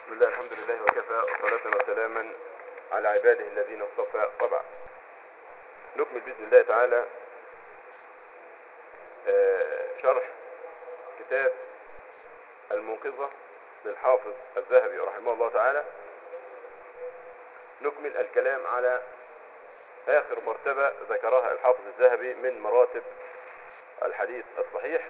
بسم الله الحمد لله وكفى وصلاة وسلاما على عباده الذين اصطفى طبعا نكمل بإذن الله تعالى آه، شرح كتاب المنقذة للحافظ الذهبي رحمه الله تعالى نكمل الكلام على آخر مرتبة ذكرها الحافظ الذهبي من مراتب الحديث الصحيح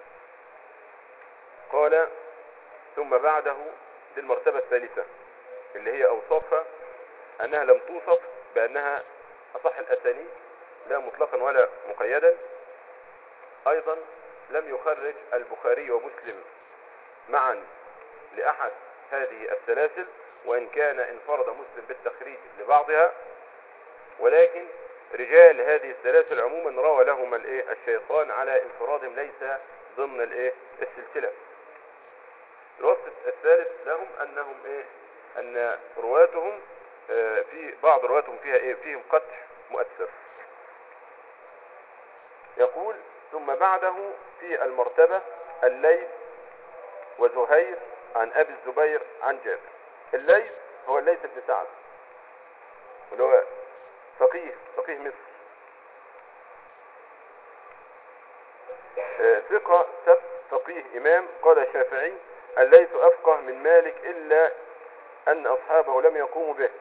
قال ثم بعده دي المرتبة الثالثة اللي هي أوصافها أنها لم توصف بأنها أصح الأسانيد لا مطلقا ولا مقيدا أيضا لم يخرج البخاري ومسلم معا لأحد هذه السلاسل وإن كان انفرد مسلم بالتخريج لبعضها ولكن رجال هذه السلاسل عموما روى لهم الايه الشيخان على انفرادهم ليس ضمن الايه السلسله الوصف الثالث لهم انهم ايه ان رواتهم آه، في بعض رواتهم فيها ايه فيهم قدح مؤثر يقول ثم بعده في المرتبة الليث وزهير عن ابي الزبير عن جابر الليث هو الليث بن سعد اللي هو فقيه فقيه مصر آه، ثقة سبت فقيه إمام قال الشافعي الليث أفقه من مالك إلا أن أصحابه لم يقوموا به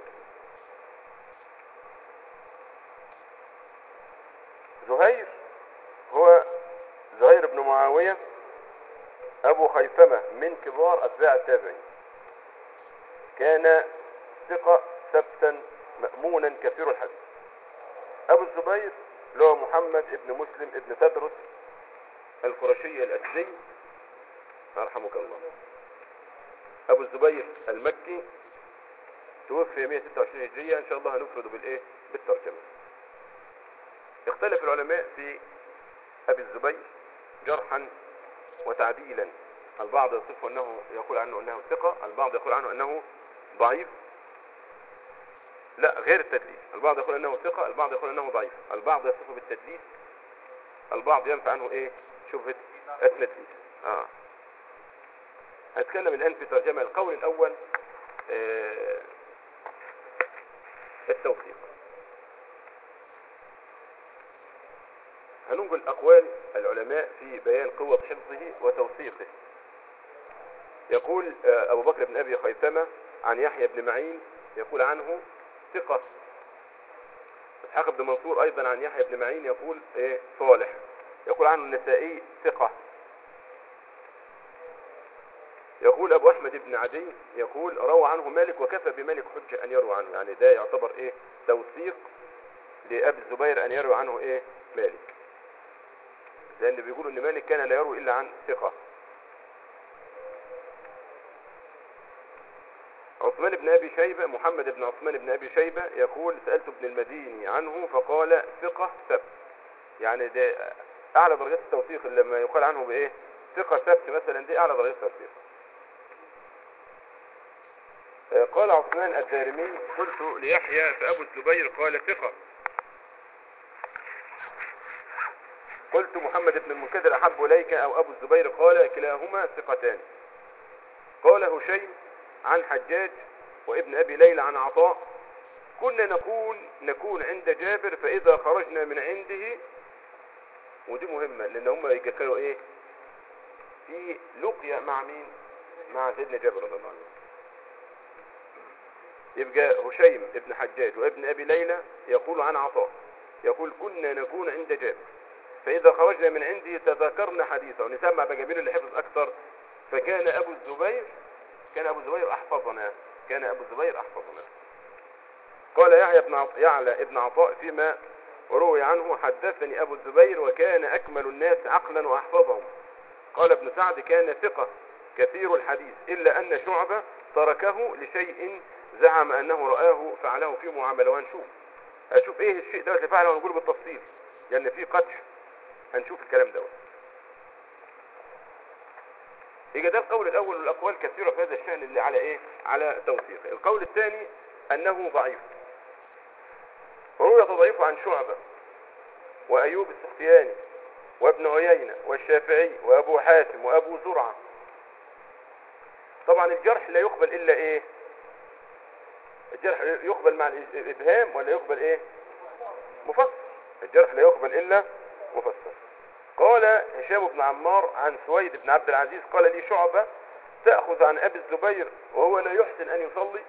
زهير هو زهير بن معاوية أبو خيثمة من كبار أتباع التابعين كان ثقة ثبتا مأمونا كثير الحديث أبو الزبير اللي هو محمد ابن مسلم ابن تدرس القرشي الأسدي رحمك الله أبو الزبير المكي توفي 126 هجرية إن شاء الله هنفرده بالإيه؟ بالترجمة اختلف العلماء في أبي الزبير جرحا وتعديلا البعض يصفه أنه يقول عنه أنه ثقة البعض يقول عنه أنه ضعيف لا غير التدليس البعض يقول أنه ثقة البعض يقول أنه ضعيف البعض يصفه بالتدليس البعض ينفع عنه إيه شبهة التدليس آه. هتكلم الآن في ترجمة القول الأول آه التوثيق هننقل أقوال العلماء في بيان قوة حفظه وتوثيقه يقول آه أبو بكر بن أبي خيثمة عن يحيى بن معين يقول عنه ثقة إسحاق بن منصور أيضا عن يحيى بن معين يقول إيه صالح يقول عنه النسائي ثقة يقول أبو أحمد بن عدي يقول روى عنه مالك وكفى بمالك حجة أن يروى عنه يعني ده يعتبر إيه توثيق لأبي الزبير أن يروي عنه إيه مالك لأن بيقولوا أن مالك كان لا يروي إلا عن ثقة عثمان بن أبي شيبة محمد بن عثمان بن أبي شيبة يقول سألت ابن المديني عنه فقال ثقة ثبت يعني ده أعلى درجات التوثيق اللي لما يقال عنه بإيه ثقة ثبت مثلا دي أعلى درجات التوثيق آه، قال عثمان الدارمي قلت ليحيى فأبو الزبير قال ثقة قلت محمد بن المنكدر أحب إليك أو أبو الزبير قال كلاهما ثقتان قال هشيم عن حجاج وابن أبي ليلى عن عطاء كنا نكون نكون عند جابر فإذا خرجنا من عنده ودي مهمة لأن هم كانوا إيه في لقيا مع مين مع سيدنا جابر رضي الله عنه يبقى هشيم ابن حجاج وابن أبي ليلى يقول عن عطاء يقول كنا نكون عند جابر فإذا خرجنا من عنده تذكرنا حديثه ونسمع بجابين اللي حفظ أكثر فكان أبو الزبير كان أبو الزبير أحفظنا كان أبو الزبير أحفظنا قال يحيى بن عط... يعلى ابن عطاء فيما روي عنه حدثني أبو الزبير وكان أكمل الناس عقلا وأحفظهم قال ابن سعد كان ثقة كثير الحديث إلا أن شعبة تركه لشيء زعم أنه رآه فعله في معاملة وهنشوف هنشوف إيه الشيء ده اللي فعله ونقوله بالتفصيل لأن في قدح هنشوف الكلام دوت يبقى ده القول الاول والاقوال كثيره في هذا الشان اللي على ايه على توثيق القول الثاني انه ضعيف وهو تضعيف عن شعبه وايوب السختياني وابن عيينه والشافعي وابو حاتم وابو زرعه طبعا طبعا الجرح لا يقبل الا ايه الجرح يقبل مع الابهام ولا يقبل ايه مفسر الجرح لا يقبل الا مفسر قال هشام بن عمار عن سويد بن عبد العزيز قال لي شعبة تأخذ عن أبي الزبير وهو لا يحسن أن يصلي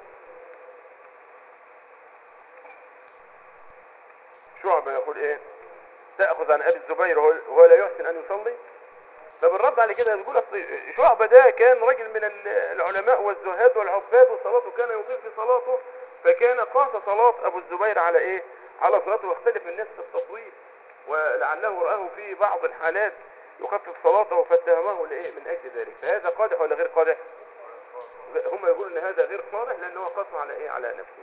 شعبة يقول إيه تأخذ عن أبي الزبير وهو وهو لا يحسن أن يصلي فبالرد على كده تقول أصل شعبة ده كان رجل من ال- العلماء والزهاد والعباد وصلاته كان يطيل في صلاته فكان قاس صلاة أبو الزبير على إيه على صلاته واختلف الناس في التطويل ولعله رآه في بعض الحالات يخفف صلاته فاتهمه لإيه من أجل ذلك فهذا قادح ولا غير قادح هم يقولون ان هذا غير صالح لانه قسم على ايه على نفسه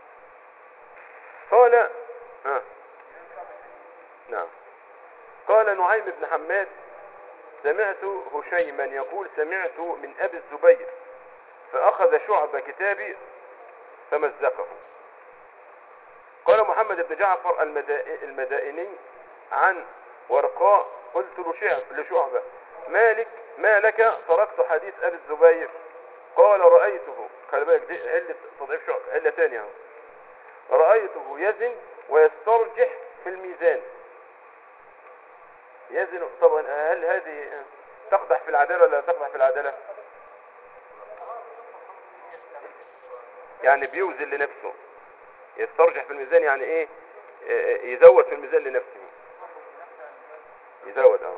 قال ها نعم قال نعيم بن حماد سمعت هشيما يقول سمعت من ابي الزبير فاخذ شعب كتابي فمزقه قال محمد بن جعفر المدا- المدائني عن ورقاء قلت لشعب لشعبة مالك ما لك تركت حديث ابي الزبير قال رأيته خلي بالك دي علة تضعيف شعبة علة ثانية اهو. رأيته يزن ويسترجح في الميزان يزن طبعا هل هذه تقدح في العدالة ولا لا تقدح في العدالة يعني بيوزن لنفسه يسترجح في الميزان يعني ايه آه، يزود في الميزان لنفسه يزود اه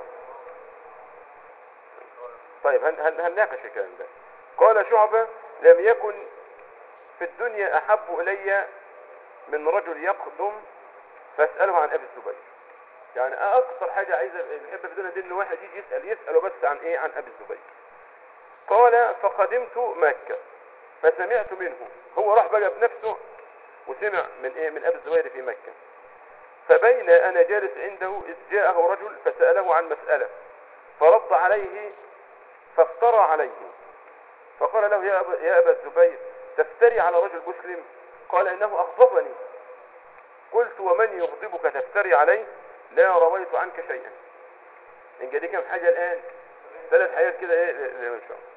طيب هن هن هنناقش الكلام ده قال شعبة لم يكن في الدنيا أحب إلي من رجل يقدم فاسأله عن أبي الزبير يعني أكثر حاجة عايزة بحب في الدنيا دي إن واحد يجي يسأل يسأله بس عن إيه عن أبي الزبير قال فقدمت مكة فسمعت منه هو راح بقى بنفسه وسمع من إيه من أبي الزبير في مكة فبين أنا جالس عنده إذ جاءه رجل فسأله عن مسألة فرد عليه فافترى عليه فقال له يا أبا, يا أبا الزبير تفتري على رجل مسلم قال إنه أغضبني قلت ومن يغضبك تفتري عليه لا رويت عنك شيئا إن دي كم حاجة الآن ثلاث حاجات كده إيه زي ما إن شاء الله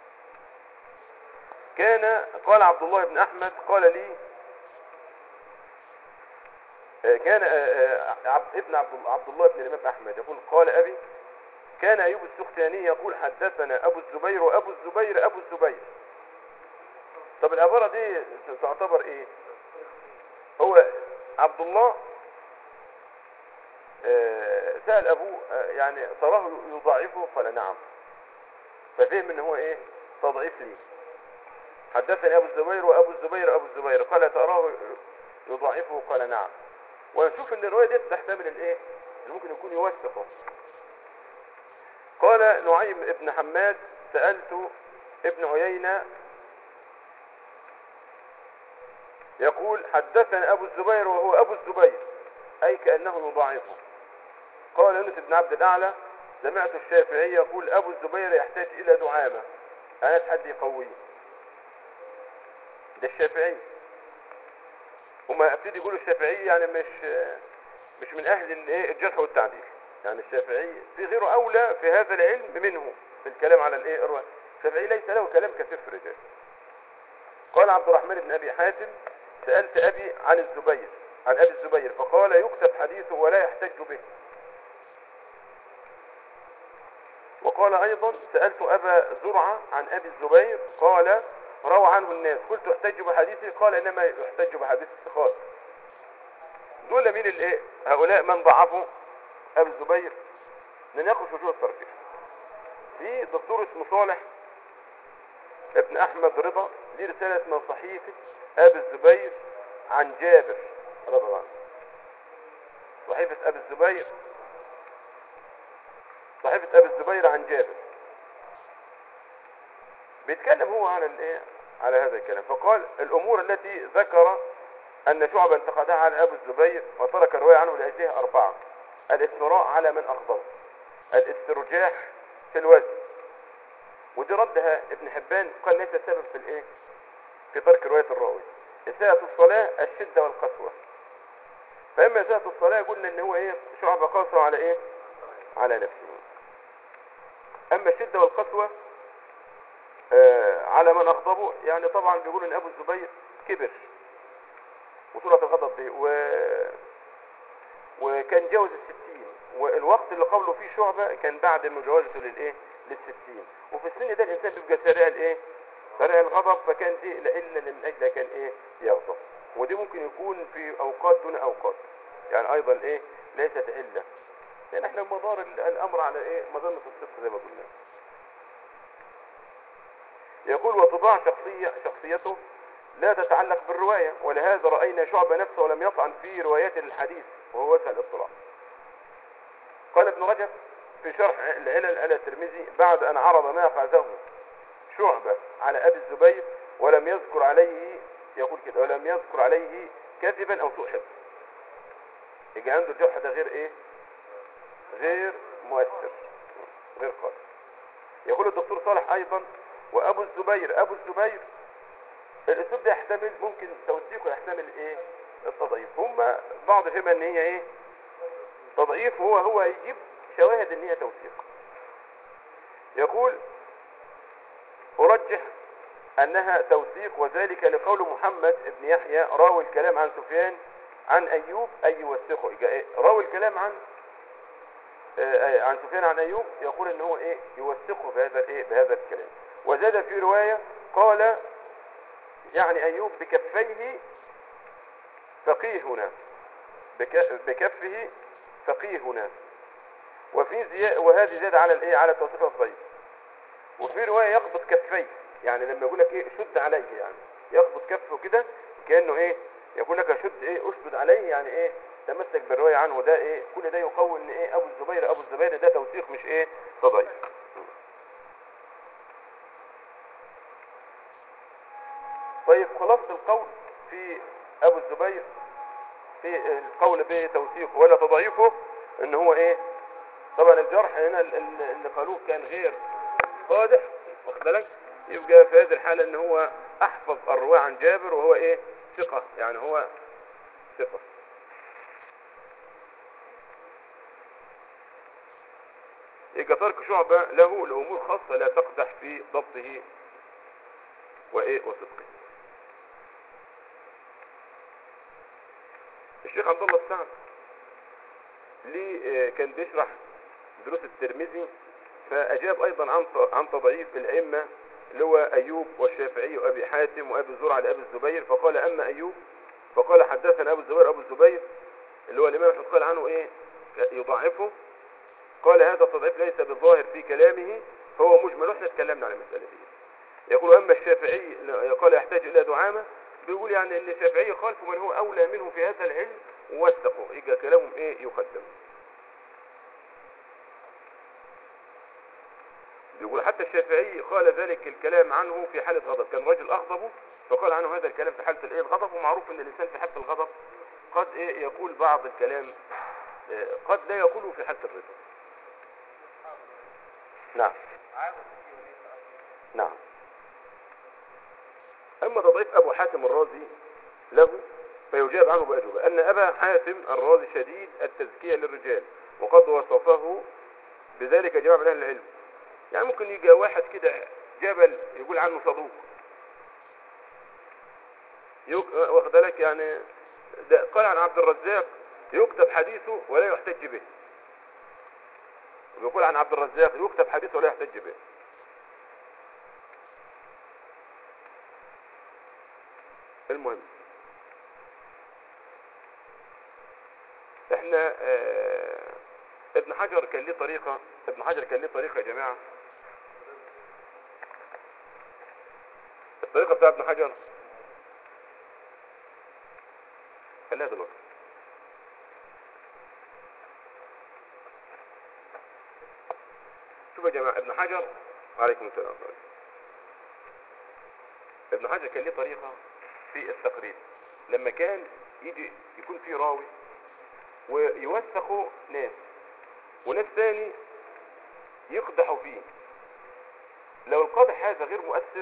كان قال عبد الله بن أحمد قال لي آه، كان آه، آه، عبد ابن عبد الله- عبد الله بن الإمام أحمد يقول قال أبي كان أيوب السختياني يقول حدثنا أبو الزبير وأبو الزبير أبو الزبير طب العبارة دي تعتبر إيه هو عبد الله آه، سأل أبوه آه، يعني تراه يضاعفه قال نعم ففهم ان هو ايه تضعيف لي حدثني ابو الزبير وابو الزبير ابو الزبير قال تراه يضاعفه قال نعم ونشوف ان الروايه دي تحتمل الايه اللي ممكن يكون يوثقه قال نعيم ابن حماد سألت ابن عيينة يقول حدثنا أبو الزبير وهو أبو الزبير أي كأنه يضاعفه قال يونس بن عبد الأعلى سمعت الشافعي يقول أبو الزبير يحتاج إلى دعامة أنا حد يقويه ده الشافعي هما ابتدي يقولوا الشافعي يعني مش مش من أهل الايه الجرح والتعديل يعني الشافعي في غيره أولى في هذا العلم منه في الكلام على الايه الرواية الشافعي ليس له كلام كثير في الرجال قال عبد الرحمن بن أبي حاتم سألت أبي عن الزبير عن أبي الزبير فقال يكتب حديثه ولا يحتج به وقال أيضا سألت أبا زرعة عن أبي الزبير قال روى عنه الناس قلت احتج بحديثه قال إنما يحتج بحديث الثقات دول مين الايه هؤلاء من ضعفوا أبي الزبير نناقش وجوه الترجيح في دكتور اسمه صالح ابن أحمد رضا دي رسالة من صحيفة أبي الزبير عن جابر رضي الله عنه صحيفة أبي الزبير صحيفة أبي الزبير عن جابر بيتكلم هو على الايه على هذا الكلام فقال الأمور التي ذكر أن شعبة انتقدها على أبو الزبير وترك الرواية عنه لأجلها أربعة الافتراء على من أغضب الاسترجاح في الوزن ودي ردها ابن حبان قال ليس سبب في الايه في ترك رواية الراوي إساءة الصلاة الشدة والقسوة فإما إساءة الصلاة قلنا إن هو إيه شعبة قاسى على إيه على نفسه أما الشدة والقسوة آه على من اغضبه يعني طبعا بيقول ان ابو الزبير كبر وسورة الغضب دي و... وكان جاوز الستين والوقت اللي قبله فيه شعبة كان بعد مجاوزته للايه للستين وفي السن ده الانسان بيبقى سريع الايه سريع الغضب فكان دي الا من اجل كان ايه يغضب ودي ممكن يكون في اوقات دون اوقات يعني ايضا ايه ليست عله لان احنا مدار ال- الامر على ايه مظنه الصدق زي ما قلنا يقول وطباع شخصية شخصيته لا تتعلق بالرواية ولهذا رأينا شعبة نفسه ولم يطعن في روايات الحديث وهو وجه الاطلاع قال ابن رجب في شرح العلل على الترمذي بعد أن عرض ما أخذه شعبة على أبي الزبير ولم يذكر عليه يقول كده ولم يذكر عليه كذبا أو سوء حفظ يجي عنده الجرح ده غير إيه غير مؤثر غير قاتل يقول الدكتور صالح أيضا وأبو الزبير أبو الزبير الأسلوب ده يحتمل ممكن توثيقه يحتمل إيه التضعيف هم بعض فهم إن هي إيه تضعيف هو هو يجيب شواهد ان هي توثيق يقول ارجح انها توثيق وذلك لقول محمد بن يحيى راوي الكلام عن سفيان عن ايوب اي يوثقه يبقى إيه؟ راوي الكلام عن آه، آه، عن سفيان عن ايوب يقول ان هو ايه يوثقه بهذا الايه بهذا الكلام وزاد في روايه قال يعني ايوب بكفيه فقيهنا بك- بكفه فقيهنا وفي زيادة وهذه زيادة على الايه على التوصيف الضعيف وفي رواية يقبض كفيه يعني لما يقول لك ايه شد عليه يعني يقبض كفه كده كأنه ايه يقول لك شد ايه اشدد عليه يعني ايه تمسك بالرواية عنه ده ايه كل ده يقوي ان ايه ابو الزبير ابو الزبير ده توثيق مش ايه تضعيف طيب خلاصة القول في ابو الزبير في القول بتوثيقه ولا تضعيفه ان هو ايه طبعا الجرح هنا ال- ال- اللي قالوه كان غير قادح واخد بالك يبقى في هذه الحالة ان هو احفظ الرواية عن جابر وهو ايه ثقة يعني هو ثقة يبقى ترك شعبة له لأمور خاصة لا تقدح في ضبطه وإيه وصدقه الشيخ عبد الله السعد ليه آه، كان بيشرح دروس الترمذي فأجاب أيضا عن ت- عن تضعيف الأئمة اللي هو أيوب والشافعي وأبي حاتم وأبي زرعة لأبي الزبير فقال أما أيوب فقال حدثنا أبو الزبير أبو الزبير اللي هو الإمام أحمد قال عنه إيه يضعفه قال هذا التضعيف ليس بالظاهر في كلامه فهو مجمل واحنا اتكلمنا على المسألة دي يقول أما الشافعي قال يحتاج إلى دعامة بيقول يعني ان الشافعي خالف من هو أولى منه في هذا العلم ووثقوا يبقى كلامهم إيه يقدم بيقول حتى الشافعي قال ذلك الكلام عنه في حالة غضب كان رجل أغضبه فقال عنه هذا الكلام في حالة الإيه الغضب ومعروف أن الإنسان في حالة الغضب قد إيه يقول بعض الكلام آه، قد لا يقوله في حالة الرضا نعم نعم أما تضعيف أبو حاتم الرازي له فيجاب عنه بأجوبة أن أبا حاتم الرازي شديد التزكية للرجال وقد وصفه بذلك جماعة من أهل العلم يعني ممكن يجي واحد كده جبل يقول عنه صدوق يك... واخد بالك يعني ده قال عن عبد الرزاق يكتب حديثه ولا يحتج به ويقول عن عبد الرزاق يكتب حديثه ولا يحتج به المهم احنا اه ابن حجر كان ليه طريقة ابن حجر كان ليه طريقة يا جماعة الطريقة بتاع ابن حجر خليها دلوقتي شوفوا يا جماعة ابن حجر وعليكم السلام ورحمة الله. ابن حجر كان ليه طريقة في التقريب لما كان يجي يكون في راوي ويوثقوا ناس وناس ثاني يقدحوا فيه لو القدح هذا غير مؤثر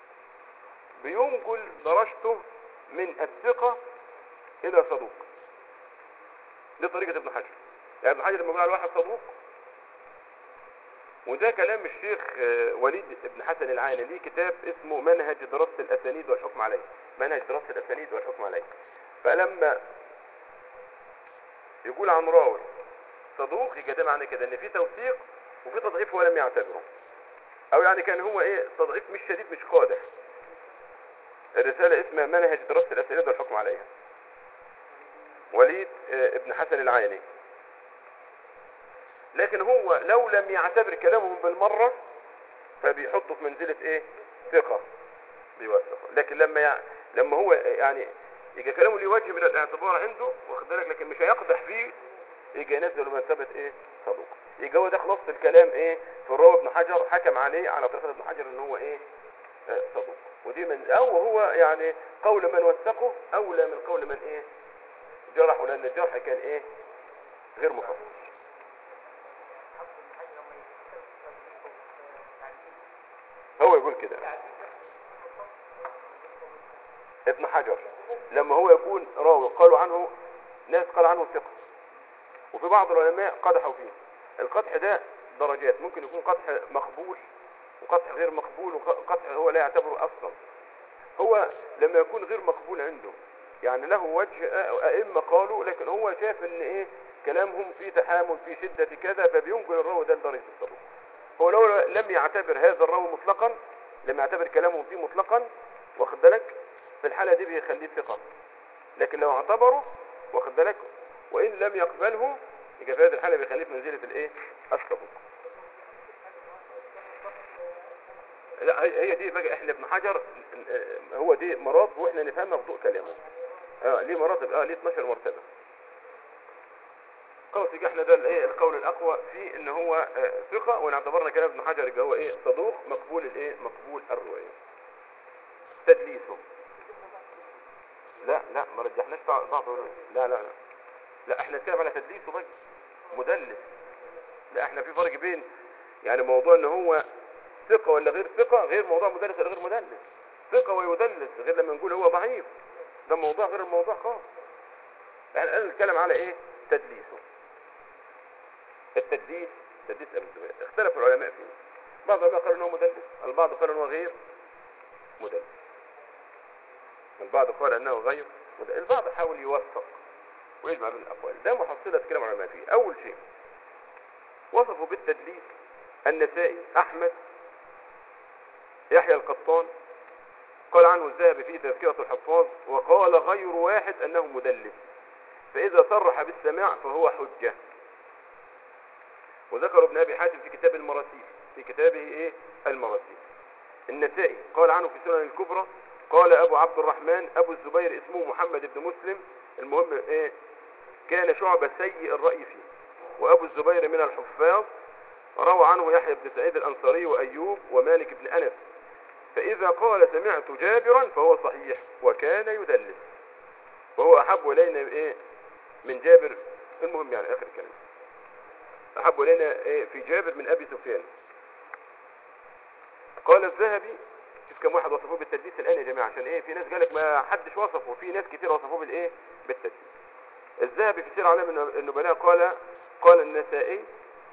بينقل درجته من الثقة إلى صدوق دي طريقة ابن حجر يعني ابن حجر لما يقول على واحد صدوق وده كلام الشيخ آه، وليد بن حسن العاني ليه كتاب اسمه منهج دراسة الأسانيد والحكم عليه منهج دراسة الأسانيد والحكم عليه فلما يقول عن راوي صدوق يبقى ده معنى كده ان في توثيق وفي تضعيف هو لم يعتبره او يعني كان هو ايه تضعيف مش شديد مش قادح الرسالة اسمها منهج دراسة الأسانيد والحكم عليها وليد آه، ابن حسن العيني لكن هو لو لم يعتبر كلامهم بالمرة فبيحطه في منزلة ايه ثقة بيوثقه لكن لما يع... لما هو يعني يجي كلامه ليه وجه من الاعتبار عنده واخد بالك لكن مش هيقدح فيه يجي ينزل مرتبة ايه صدوق يجي هو ده خلاص الكلام ايه في الراوي ابن حجر حكم عليه على طريقة ابن حجر ان هو ايه آه، صدوق ودي من او هو يعني قول من وثقه اولى من قول من ايه جرحه لان الجرح كان ايه غير مفصل هو يقول كده ابن حجر لما هو يكون راوي قالوا عنه ناس قال عنه ثقة وفي بعض العلماء قدحوا فيه القدح ده درجات ممكن يكون قدح مقبول وقدح غير مقبول وقدح هو لا يعتبره اصلا هو لما يكون غير مقبول عنده يعني له وجه أ- ائمه قالوا لكن هو شاف ان ايه كلامهم فيه تحامل فيه شده كذا فبينقل الراوي ده لدرجه الصدوق هو لو لم يعتبر هذا الراوي مطلقا لم يعتبر كلامهم فيه مطلقا واخد بالك في الحاله دي بيخليه ثقه لكن لو اعتبره واخد بالك وان لم يقبله يبقى في هذه الحاله بيخليه في منزله الايه الصدوق لا هي هي دي بقى احنا ابن حجر آه، هو دي مراتب واحنا نفهمها بضوء كلامه اه ليه مراتب اه ليه 12 مرتبه خلاص يبقى احنا ده الايه القول الاقوى في ان هو آه، ثقه وان اعتبرنا كلام ابن حجر يبقى هو ايه صدوق مقبول الايه مقبول الروايه تدليسه لا لا ما رجحناش بعض بعض لا لا لا لا احنا نتكلم على تدليسه بقى مدلس لا احنا في فرق بين يعني موضوع ان هو ثقة ولا غير ثقة غير موضوع مدلس ولا غير مدلس ثقة ويدلس غير لما نقول هو ضعيف ده موضوع غير الموضوع خالص احنا الان نتكلم على ايه تدليسه التدليس تدليس ابن الزبير اختلف العلماء فيه بعض العلماء قالوا انه مدلس البعض قال انه غير مدلس البعض قال انه غير مدلس البعض حاول يوثق ويجمع بين الاقوال ده محصلة كلام العلماء فيه اول شيء وصفوا بالتدليس النسائي احمد يحيى القطان قال عنه الذهبي في تذكرة الحفاظ وقال غير واحد أنه مدلس فإذا صرح بالسماع فهو حجة وذكر ابن أبي حاتم في كتاب المراسيل في كتابه إيه المراسيل النسائي قال عنه في سنن الكبرى قال أبو عبد الرحمن أبو الزبير اسمه محمد بن مسلم المهم إيه كان شعبة سيء الرأي فيه وأبو الزبير من الحفاظ روى عنه يحيى بن سعيد الأنصاري وأيوب ومالك بن أنس فإذا قال سمعت جابرا فهو صحيح وكان يدلس وهو أحب إلينا إيه من جابر المهم يعني آخر الكلام أحب إلينا إيه في جابر من أبي سفيان قال الذهبي شوف كم واحد وصفوه بالتدليس الآن يا جماعة عشان إيه في ناس قالك ما حدش وصفه وفي ناس كتير وصفوه بالإيه بالتدليس الذهبي في سير علام النبلاء قال قال النسائي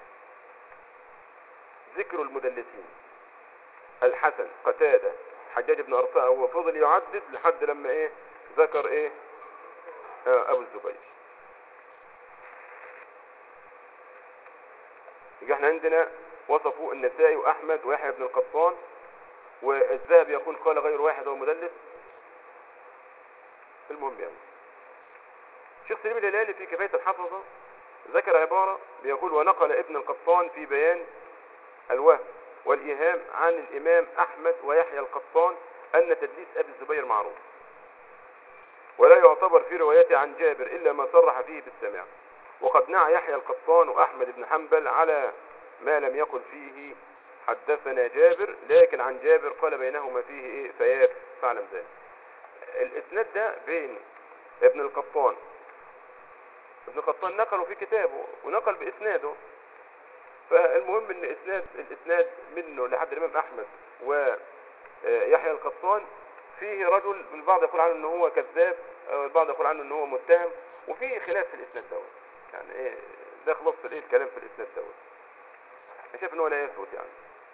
ذكر المدلسين الحسن قتادة حجاج بن أرطاء وفضل يعدد لحد لما ايه ذكر ايه آه ابو الزبير يبقى احنا عندنا وصفوا النسائي واحمد ويحيى بن القطان والذهبي يقول قال غير واحد هو مدلس المهم يعني شيخ سليم الهلالي في كفاية الحفظة ذكر عبارة بيقول ونقل ابن القطان في بيان الوهم والإيهام عن الإمام أحمد ويحيى القطان أن تدليس أبي الزبير معروف ولا يعتبر في روايته عن جابر إلا ما صرح فيه بالسماع وقد نعى يحيى القطان وأحمد بن حنبل على ما لم يقل فيه حدثنا جابر لكن عن جابر قال بينهما فيه إيه فياف فاعلم ذلك الإسناد ده بين ابن القطان ابن القطان نقله في كتابه ونقل بإسناده فالمهم ان اسناد الاسناد منه لحد الامام احمد ويحيى القطان فيه رجل البعض يقول عنه ان هو كذاب البعض يقول عنه ان هو متهم وفي خلاف في الاسناد دوت يعني ايه ده خلاص الايه الكلام في الاسناد دوت انا شايف ان هو لا يثبت يعني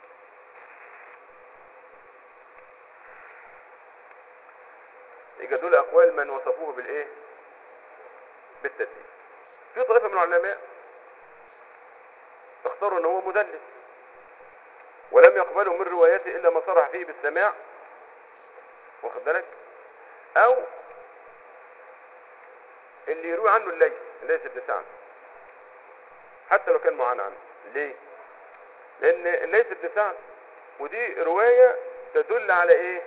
يبقى دول اقوال من وصفوه بالايه بالتدليس في طائفه من العلماء اختاروا ان هو مدلس ولم يقبلوا من روايته الا ما صرح فيه بالسماع واخد بالك او اللي يروي عنه الليث الليث بن سعد حتى لو كان معانا عنه ليه لان الليث بن سعد ودي روايه تدل على ايه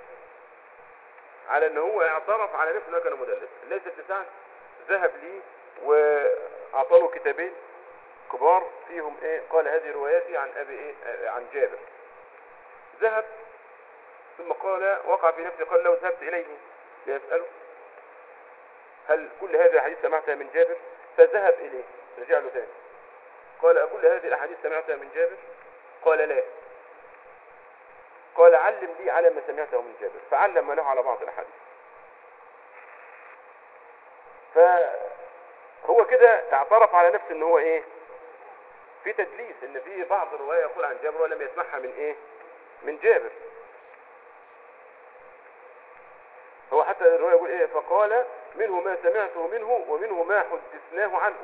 على ان هو اعترف على نفسه انه كان مدلس الليث بن سعد ذهب لي واعطى له كتابين كبار فيهم ايه قال هذه رواياتي عن ابي ايه آه، عن جابر ذهب ثم قال وقع في نفسي قال لو ذهبت اليه ليساله هل كل هذه الاحاديث سمعتها من جابر فذهب اليه رجع له ثاني قال أكل هذه الاحاديث سمعتها من جابر قال لا قال علم لي على ما سمعته من جابر فعلم له على بعض الاحاديث فهو كده اعترف على نفسه ان هو ايه في تدليس ان في بعض الرواية يقول عن جابر ولم يسمعها من ايه من جابر هو حتى الرواية يقول ايه فقال منه ما سمعته منه ومنه ما حدثناه عنه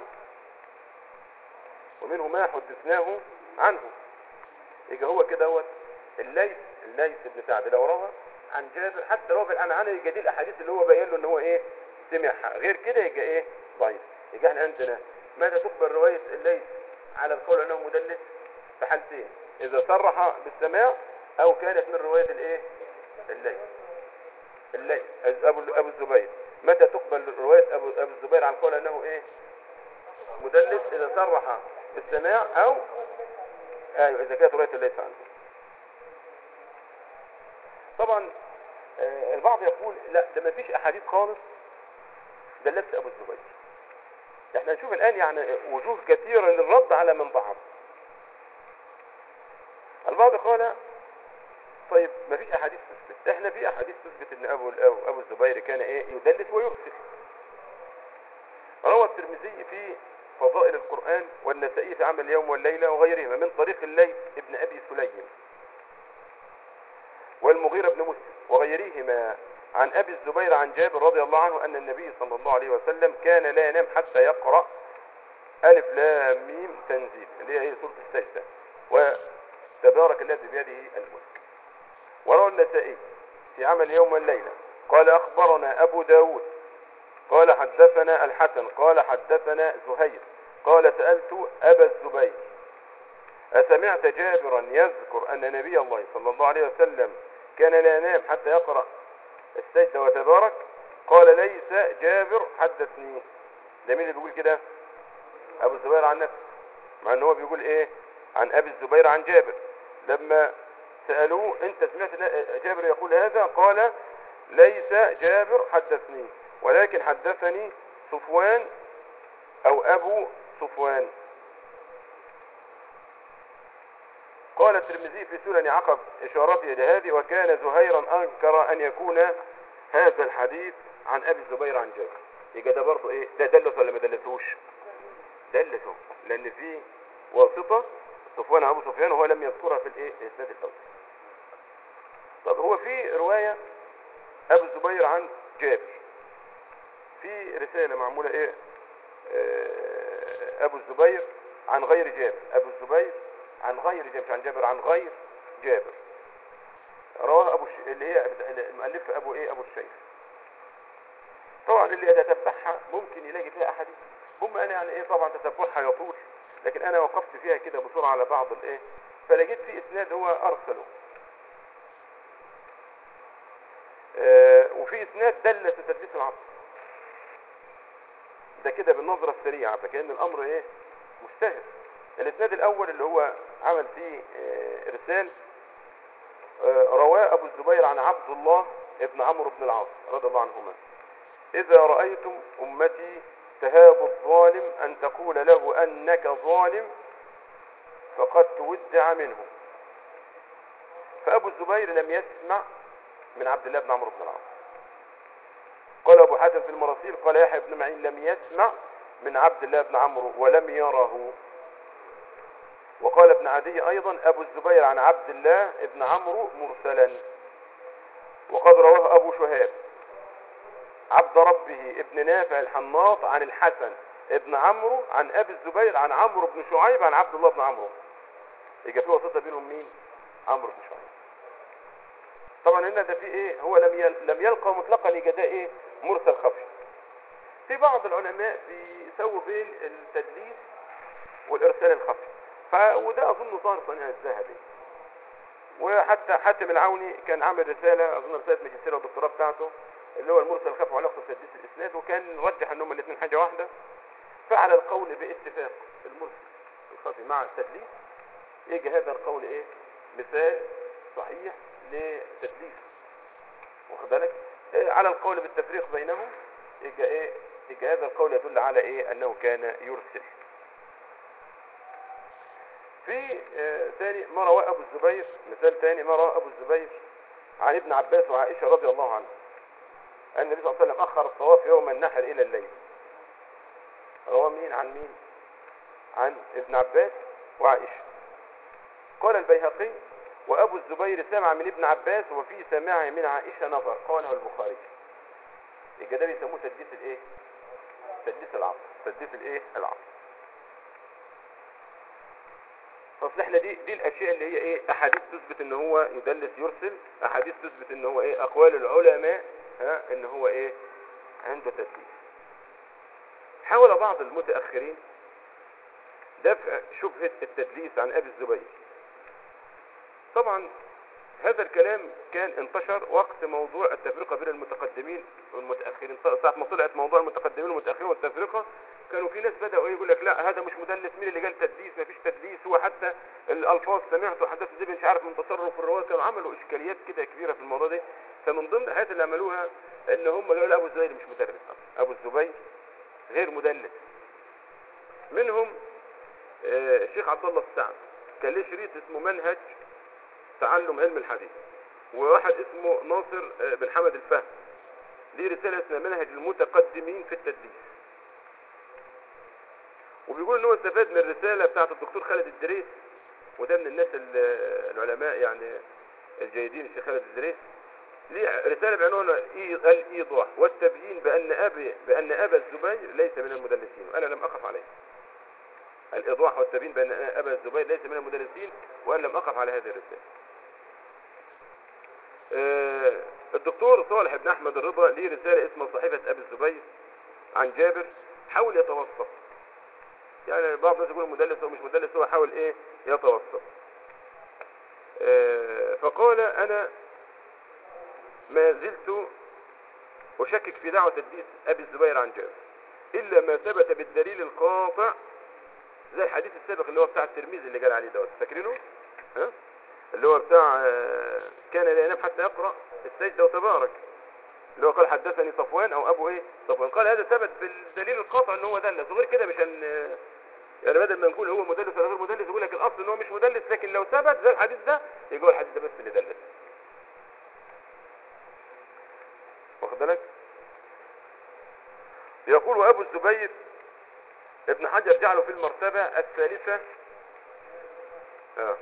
ومنه ما حدثناه عنه يبقى هو كده هو الليث الليث بن سعد لو روى عن جابر حتى لو في العنعنه يبقى دي الاحاديث اللي هو باين له ان هو ايه سمعها غير كده يبقى ايه ضعيف يبقى احنا عندنا ماذا تقبل روايه الليث على القول انه مدلس في حالتين اذا صرح بالسماع او كانت من روايه الايه الليث الليث ابو ابو الزبير متى تقبل روايه ابو ابو الزبير عن قول انه ايه مدلس اذا صرح بالسماع او ايوه اذا كانت روايه الليث عنه طبعا آه، البعض يقول لا ده ما فيش احاديث خالص دلت ابو الزبير احنا نشوف الان يعني وجوه كثيره للرد على من ضعف البعض قال طيب ما فيش احاديث تثبت احنا في احاديث تثبت ان ابو ابو, أبو الزبير كان ايه يدلس ويرسل روى الترمذي في فضائل القرآن والنسائي في عمل اليوم والليلة وغيرهما من طريق الليث ابن أبي سليم والمغيرة بن مسلم وغيرهما عن أبي الزبير عن جابر رضي الله عنه أن النبي صلى الله عليه وسلم كان لا ينام حتى يقرأ ألف لام ميم تنزيل اللي هي إيه سورة السجدة وتبارك الذي بيده الملك وروى النسائي في عمل اليوم والليلة قال أخبرنا أبو داود قال حدثنا الحسن قال حدثنا زهير قال سألت أبا الزبير أسمعت جابرا يذكر أن نبي الله صلى الله عليه وسلم كان لا ينام حتى يقرأ السجدة وتبارك قال ليس جابر حدثني ده مين اللي بيقول كده أبو الزبير عن نفسه مع أن هو بيقول إيه عن أبي الزبير عن جابر لما سألوه أنت سمعت جابر يقول هذا قال ليس جابر حدثني ولكن حدثني صفوان او ابو صفوان قال الترمذي في سنن عقب اشارته الى هذه وكان زهيرا انكر ان يكون هذا الحديث عن ابي الزبير عن جابر يبقى ده برضه ايه ده دلس ولا ما دلسوش دلسه لان في واسطه صفوان ابو سفيان وهو لم يذكرها في الايه الاسناد الاول طب هو في روايه ابو الزبير عن جابر في رسالة معمولة ايه آه، ابو الزبير عن غير جابر ابو الزبير عن غير جابر مش عن جابر عن غير جابر رواه ابو الش... اللي هي المؤلف ابو ايه ابو الشيخ طبعا اللي يتتبعها ممكن يلاقي فيها احاديث هم انا يعني ايه طبعا تتبعها يطول لكن انا وقفت فيها كده بسرعة على بعض الايه فلقيت في اسناد هو ارسله آه، وفي اسناد دل في تدليس العصر ده كده بالنظرة السريعة فكأن الأمر إيه مجتهد الإسناد الأول اللي هو عمل فيه آه، رسال آه، رواه أبو الزبير عن عبد الله ابن عمرو بن العاص رضي الله عنهما إذا رأيتم أمتي تهاب الظالم أن تقول له أنك ظالم فقد تودع منه فأبو الزبير لم يسمع من عبد الله بن عمرو بن العاص قال أبو حاتم في المراسيل قال يحيى بن معين لم يسمع من عبد الله بن عمرو ولم يره وقال ابن عدي ايضا ابو الزبير عن عبد الله ابن عمرو مرسلا وقد رواه ابو شهاب عبد ربه ابن نافع الحناط عن الحسن ابن عمرو عن ابي الزبير عن عمرو بن شعيب عن عبد الله بن عمرو يبقى في وسيطه بينهم مين عمرو بن شعيب طبعا هنا ده في ايه هو لم يل... لم يلقى مطلقا يبقى ده ايه مرسل خفي في بعض العلماء بيسووا بين التدليس والارسال الخفي ف... وده اظن ظاهر صنيع الذهبي وحتى حاتم العوني كان عامل رساله اظن رساله ماجستير والدكتوراه بتاعته اللي هو المرسل الخفي وعلاقته بتدليس الاسناد وكان رجح ان هم الاثنين حاجه واحده فعلى القول باتفاق المرسل الخفي مع التدليس يجي هذا القول ايه مثال صحيح لتدليس واخد بالك إيه على القول بالتفريق بينهم يجي ايه يجي هذا القول يدل على ايه انه كان يرسل في آه ثاني ما رواه ابو الزبير مثال ثاني ما رواه ابو الزبير عن ابن عباس وعائشه رضي الله عنه ان النبي صلى الله عليه وسلم اخر الطواف يوم النحر الى الليل رواه مين عن مين عن ابن عباس وعائشه قال البيهقي وابو الزبير سمع من ابن عباس وفي سماعه من عائشه نظر قاله البخاري يبقى ده بيسموه تدليس الايه تدليس العقل تدليس الايه العقل اصل احنا دي دي الاشياء اللي هي ايه احاديث تثبت ان هو يدلس يرسل احاديث تثبت ان هو ايه اقوال العلماء ها ان هو ايه عنده تدليس حاول بعض المتاخرين دفع شبهه التدليس عن ابي الزبير طبعا هذا الكلام كان انتشر وقت موضوع التفرقة بين المتقدمين والمتأخرين ساعة ما طلعت موضوع المتقدمين والمتأخرين والتفرقة كانوا في ناس بدأوا يقول لك لا هذا مش مدلس مين اللي قال تدليس ما فيش تدليس هو حتى الألفاظ سمعت وحدث زي مش عارف من تصرف الرواة كانوا عملوا إشكاليات كده كبيرة في الموضوع ده فمن ضمن الحاجات اللي عملوها ان هم قالوا أبو الزبير مش مدرس أصلا أبو الزبير غير مدلس منهم آه الشيخ عبد الله السعد كان ليه شريط اسمه منهج تعلم علم الحديث وواحد اسمه ناصر بن حمد الفهم ليه رسالة اسمها منهج المتقدمين في التدليس وبيقول ان هو استفاد من الرسالة بتاعت الدكتور خالد الدريس وده من الناس العلماء يعني الجيدين الشيخ خالد الدريس ليه رسالة بعنوان الإيضاح والتبيين بأن أبي بأن أبا الزبير ليس من المدلسين وأنا لم أقف عليه الإيضاح والتبيين بأن أبا الزبير ليس من المدلسين وأنا لم أقف على هذه الرسالة آه الدكتور صالح بن احمد الرضا ليه رسالة اسمها صحيفة ابي الزبير عن جابر حاول يتوسط يعني بعض الناس يقول مدلس او مش مدلس هو حاول ايه يتوسط آه فقال انا ما زلت اشكك في دعوة تدليس ابي الزبير عن جابر الا ما ثبت بالدليل القاطع زي الحديث السابق اللي هو بتاع الترمذي اللي قال عليه دوت فاكرينه ها اللي هو بتاع كان لا ينام حتى يقرأ السجدة وتبارك اللي هو قال حدثني صفوان او ابو ايه صفوان قال هذا ثبت بالدليل القاطع ان هو دلس وغير كده مش هن يعني بدل ما نقول هو مدلس ولا غير مدلس يقول لك الاصل ان هو مش مدلس لكن لو ثبت زي الحديث ده يقول الحديث ده بس اللي دلس واخد بالك يقول وابو الزبير ابن حجر جعله في المرتبة الثالثة اه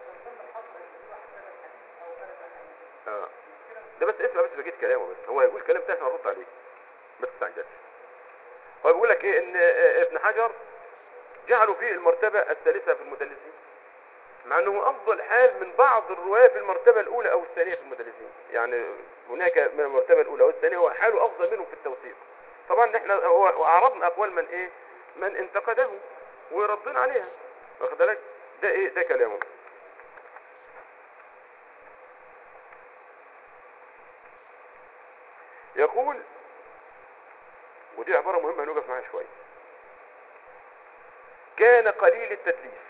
اه ده بس اسمع بس بجيت كلامه بس هو هيقول كلام تاني هرد عليه ما تستعجلش هو بيقول لك ايه ان ابن حجر جعلوا فيه المرتبة الثالثة في المدلسين مع انه افضل حال من بعض الرواة في المرتبة الاولى او الثانية في المدلسين يعني هناك من المرتبة الاولى او الثانية هو حاله افضل منهم في التوثيق طبعا احنا هو عرضنا اقوال من ايه من انتقده وردنا عليها واخد بالك ده ايه ده كلامه يقول ودي عبارة مهمة هنوقف معاها شوية كان قليل التدليس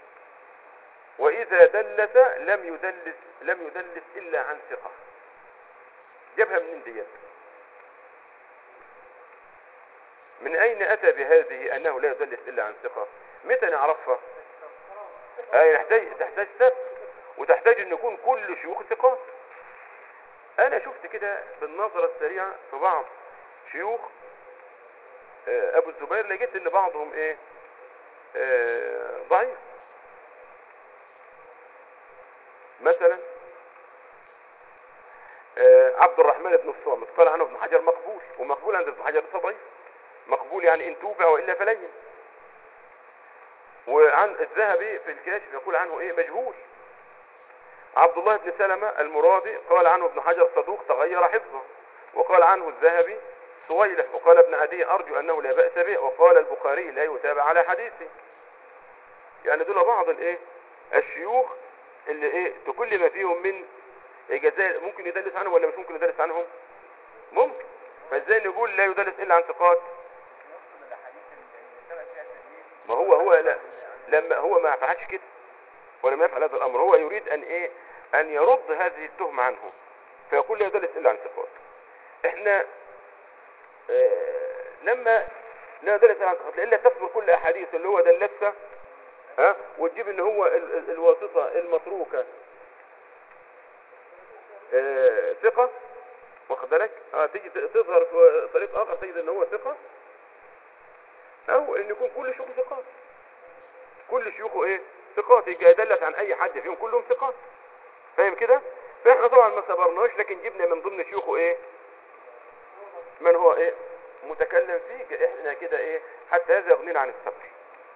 وإذا دلس لم يدلس لم يدلس إلا عن ثقة جابها منين ديت من أين أتى بهذه أنه لا يدلس إلا عن ثقة متى نعرفها أي تحتاج تحتاج ثبت وتحتاج أن يكون كل شيوخ ثقات انا شفت كده بالنظرة السريعة في بعض شيوخ ابو الزبير لقيت ان بعضهم ايه آه ضعيف مثلا آه، عبد الرحمن بن الصامت قال عنه ابن حجر مقبول ومقبول عند ابن حجر لسه ضعيف مقبول يعني ان توبع والا فلين وعن الذهبي في الكاشف يقول عنه ايه مجهول عبد الله بن سلمة المرادي قال عنه ابن حجر صدوق تغير حفظه وقال عنه الذهبي صويلح وقال ابن عدي أرجو أنه لا بأس به وقال البخاري لا يتابع على حديثه يعني دول بعض الايه الشيوخ اللي ايه كل ما فيهم من إجازات ممكن يدلس عنهم ولا مش ممكن يدلس عنهم ممكن فازاي نقول لا يدلس إلا عن ثقات ما هو هو لا لما هو ما فعلش كده ولم يفعل هذا الامر هو يريد ان ايه ان يرد هذه التهمة عنه فيقول لا يدلس الا عن ثقات احنا آه لما لا يدلس الا عن ثقات الا تذكر كل احاديث اللي هو دلسها ها وتجيب ان هو ال- ال- الواسطة المتروكة آه ثقة واخد بالك اه تيجي ت- تظهر في طريق اخر تجد ان هو ثقة او ان يكون كل شيوخه ثقات كل شيوخه ايه ثقات يجي يدلك عن اي حد فيهم كلهم ثقات فاهم كده فاحنا طبعا ما صبرناش لكن جبنا من ضمن شيوخه ايه من هو ايه متكلم فيه احنا كده ايه حتى هذا يغنينا عن الصبر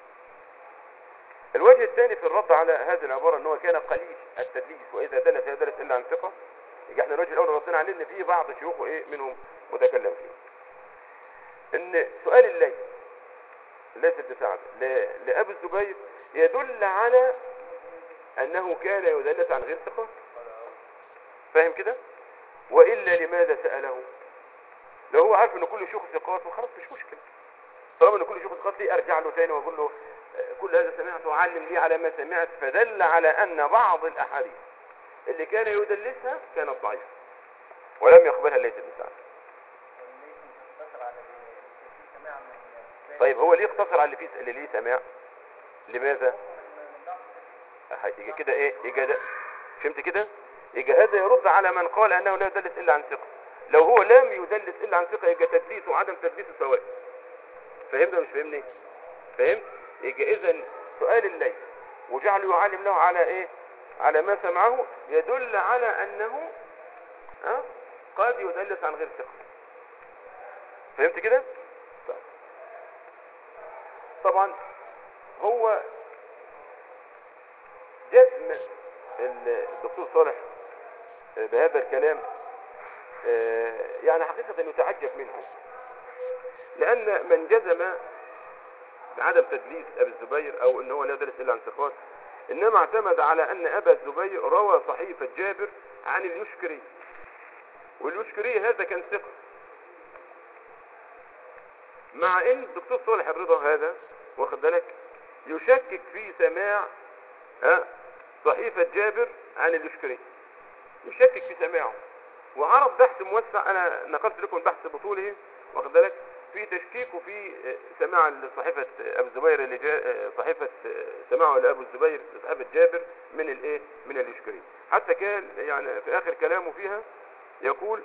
الوجه الثاني في الرد على هذه العبارة ان هو كان قليل التدليس واذا دلس يدلس الا عن ثقة يبقى احنا الوجه الاول ردينا عليه ان في بعض شيوخه ايه منهم متكلم فيه ان سؤال الليل ليس بن سعد ل- لأبي الزبير يدل على أنه كان يدلس عن غير ثقة فاهم كده وإلا لماذا سأله لو هو عارف أن كل شيوخ ثقات وخلاص مش مشكلة طالما أن كل شيوخ ثقات ليه أرجع له تاني وأقول له آه، كل هذا سمعت وعلم لي على ما سمعت فدل على أن بعض الأحاديث اللي كان يدلسها كانت ضعيفة ولم يقبلها ليس بن سعد طيب هو ليه اقتصر على اللي فيه اللي ليه سماع لماذا يجي كده ايه يجي ده فهمت كده يجي هذا يرد على من قال انه لا يدلس الا عن ثقه لو هو لم يدلس الا عن ثقه يبقى تدليسه وعدم تدليسه سواء فهمت ولا مش فاهمني فهمت يجي اذا سؤال الليل وجعله يعلم له على ايه على ما سمعه يدل على انه ها قد يدلس عن غير ثقه فهمت كده طيب. طبعا هو جزم الدكتور صالح بهذا الكلام آه، يعني حقيقة يتعجب منه لأن من جزم بعدم تدليس أبي الزبير أو أنه لا يدرس إلا عن ثقات إنما اعتمد على أن أبا الزبير روى صحيفة جابر عن اليشكري واليشكري هذا كان ثقة مع ان الدكتور صالح الرضا هذا واخد بالك يشكك في سماع ها صحيفة جابر عن اليشكري يشكك في سماعه وعرض بحث موسع انا نقلت لكم البحث بطوله واخد بالك في تشكيكه في سماع صحيفة ابو الزبير اللي جاء صحيفة سماعه لابو الزبير صحيفة جابر من الايه من اليشكري حتى كان يعني في اخر كلامه فيها يقول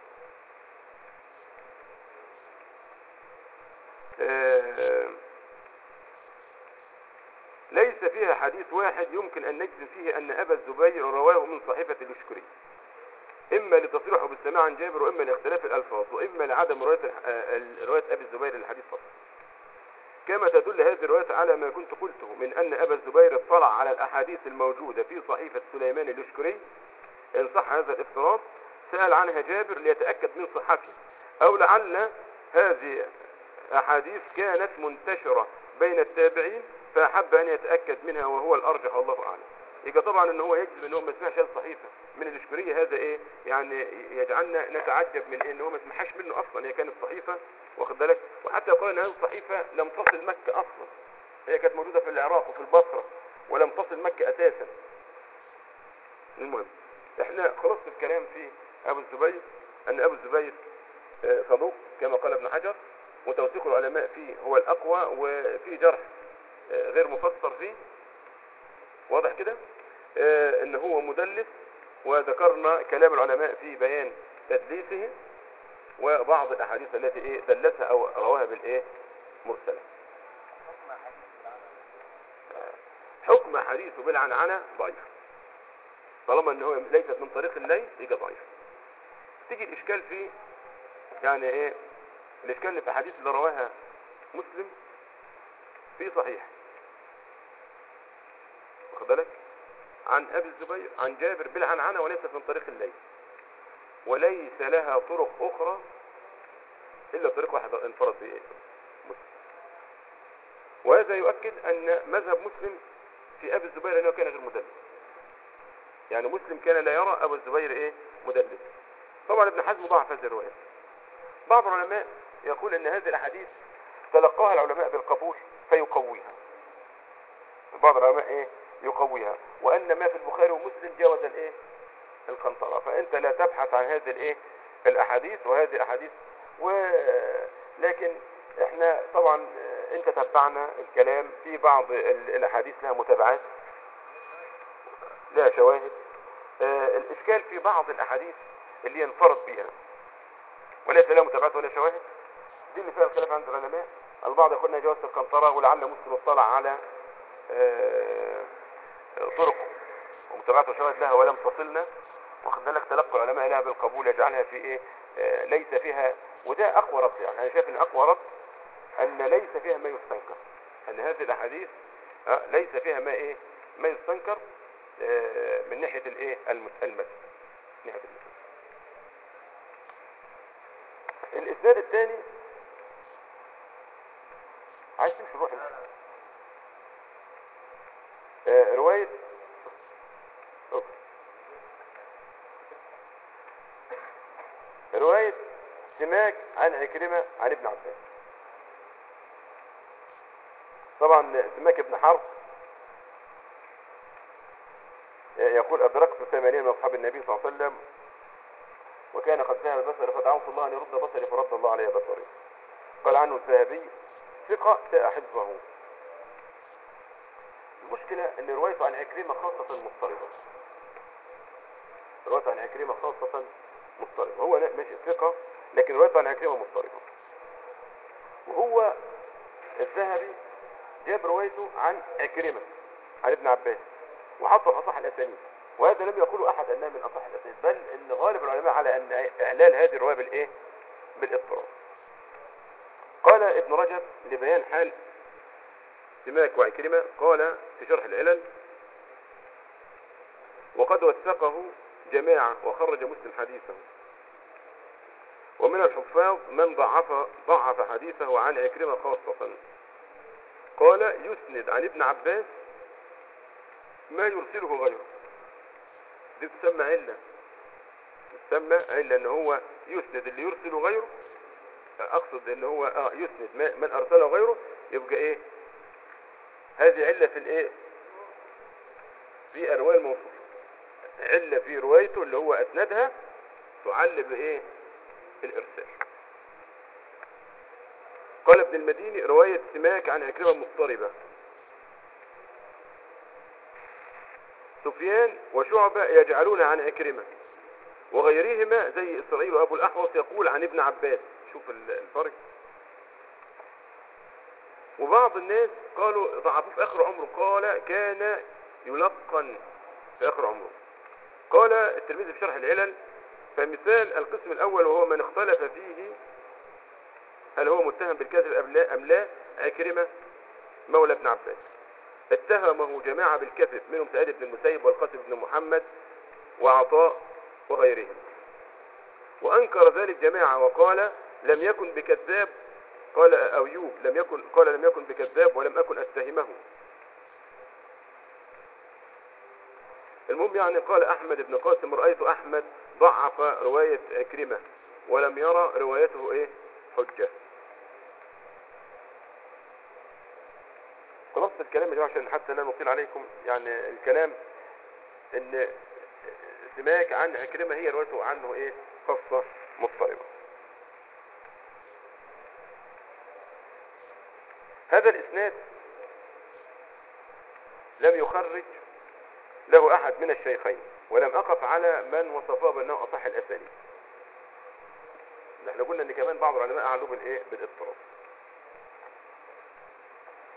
آه، ليس فيها حديث واحد يمكن أن نجزم فيه أن أبا الزبير رواه من صحيفة اليشكري إما لتصريحه بالسماع عن جابر وإما لاختلاف الألفاظ وإما لعدم رواية الح- آه، ال- رواية أبي الزبير الحديث فقط كما تدل هذه الرواية على ما كنت قلته من أن أبا الزبير اطلع على الأحاديث الموجودة في صحيفة سليمان اليشكري إن صح هذا الافتراض سأل عنها جابر ليتأكد من صحتها أو لعل هذه أحاديث كانت منتشرة بين التابعين فأحب أن يتأكد منها وهو الأرجح الله أعلم يبقى طبعا ان هو يجزم ان هو ما سمعش هذه الصحيفه من الاشكريه هذا ايه يعني يجعلنا نتعجب من إيه ان هو ما سمعهاش منه اصلا هي كانت صحيفه واخد بالك وحتى يقال ان هذه الصحيفه لم تصل مكه اصلا هي كانت موجوده في العراق وفي البصره ولم تصل مكه اساسا المهم احنا خلصت الكلام في ابو الزبير ان ابو الزبير آه، صدوق كما قال ابن حجر وتوثيق العلماء فيه هو الاقوى وفي جرح آه، غير مفسر فيه واضح كده آه، ان هو مدلس وذكرنا كلام العلماء في بيان تدليسه وبعض الاحاديث التي ايه دلسها او رواها بالايه مرسله حكم حديثه بالعنعنه ضعيف طالما ان هو ليست من طريق الليل يبقى ضعيف تيجي الاشكال في يعني ايه الاشكال اللي في الحديث اللي رواها مسلم في صحيح واخد بالك عن ابي الزبير عن جابر بالعنعنه وليست من طريق الليل وليس لها طرق اخرى الا طريق واحد انفرد به مسلم وهذا يؤكد ان مذهب مسلم في ابي الزبير انه كان غير مدلس يعني مسلم كان لا يرى ابو الزبير ايه مدلس طبعا ابن حزم ضعف هذه الروايه بعض العلماء يقول ان هذه الاحاديث تلقاها العلماء بالقبول فيقويها بعض العلماء ايه يقويها وان ما في البخاري ومسلم جاوز الايه القنطرة فانت لا تبحث عن هذه الايه الاحاديث وهذه الاحاديث ولكن احنا طبعا انت تبعنا الكلام في بعض ال- الاحاديث لها متابعات لها شواهد آه، الاشكال في بعض الاحاديث اللي ينفرد بها وليس لها متابعات ولا شواهد دي اللي فيها الخلاف عند العلماء البعض يقول انها جواز القنطرة ولعل مسلم اطلع على آه، طرق ومتابعات وشواهد لها ولم تصلنا واخد بالك تلقى العلماء لها بالقبول يجعلها في ايه آه، ليس فيها وده اقوى رد يعني انا شايف ان اقوى رد ان ليس فيها ما يستنكر ان هذه الاحاديث آه، ليس فيها ما ايه ما يستنكر آه، من ناحيه الايه الم- المتن من ناحيه المتن الاسناد الثاني عايز تمشي روح انت. آه، روايه أوكي. رواية سماك عن عكرمة عن ابن عباس طبعا سماك ابن حرب يقول أدركت ثمانين من أصحاب النبي صلى الله عليه وسلم وكان قد ذهب بصري فدعوت الله أن يرد بصري فرد الله علي بصري قال عنه الذهبي ثقة ساء حفظه المشكلة أن روايته عن عكرمة خاصة مضطربة روايته عن عكرمة خاصة مضطربة هو لا ماشي ثقة لكن روايته عن عكرمة مضطربة وهو الذهبي جاب روايته عن عكرمة عن ابن عباس وحطه في أصح الأسانيد وهذا لم يقوله أحد أنها من أصح الأسانيد بل أن غالب العلماء على أن إعلال هذه الرواية بالإيه؟ بالاضطراب قال ابن رجب لبيان حال سماك وعكرمة قال في شرح العلل وقد وثقه جماعة وخرج مسلم حديثه ومن الحفاظ من ضعف ضعف حديثه عن عكرمة خاصة قال يسند عن ابن عباس ما يرسله غيره دي تسمى علة تسمى علة ان هو يسند اللي يرسله غيره اقصد ان هو اه يسند ما من ارسله غيره يبقى ايه هذه علة في الايه في ارواي الموصول علة في روايته اللي هو اسندها تعل بايه الارسال قال ابن المديني رواية سماك عن عكرمة مضطربة سفيان وشعبة يجعلون عن عكرمة وغيرهما زي إسرائيل وأبو الأحوص يقول عن ابن عباس شوف ال- الفرق وبعض الناس قالوا ضعفوه في آخر عمره قال كان يلقن في آخر عمره قال الترمذي في شرح العلل فمثال القسم الأول وهو من اختلف فيه هل هو متهم بالكذب أم لا أم لا عكرمة مولى ابن عباس اتهمه جماعة بالكذب منهم سعيد بن المسيب والقاسم بن محمد وعطاء وغيرهم وأنكر ذلك جماعة وقال لم يكن بكذاب قال أيوب لم يكن قال لم يكن بكذاب ولم أكن أتهمه المهم يعني قال أحمد بن قاسم رأيت أحمد ضعف رواية عكرمة ولم يرى روايته إيه حجة خلاص الكلام يا جماعة عشان حتى لا نطيل عليكم يعني الكلام ان سماك عن عكرمة هي روايته عنه ايه قصة مضطربة هذا الاسناد لم يخرج له احد من الشيخين ولم اقف على من وصفه بانه اصح الاسانيد احنا قلنا ان كمان بعض العلماء اعلوا بالايه بالاضطراب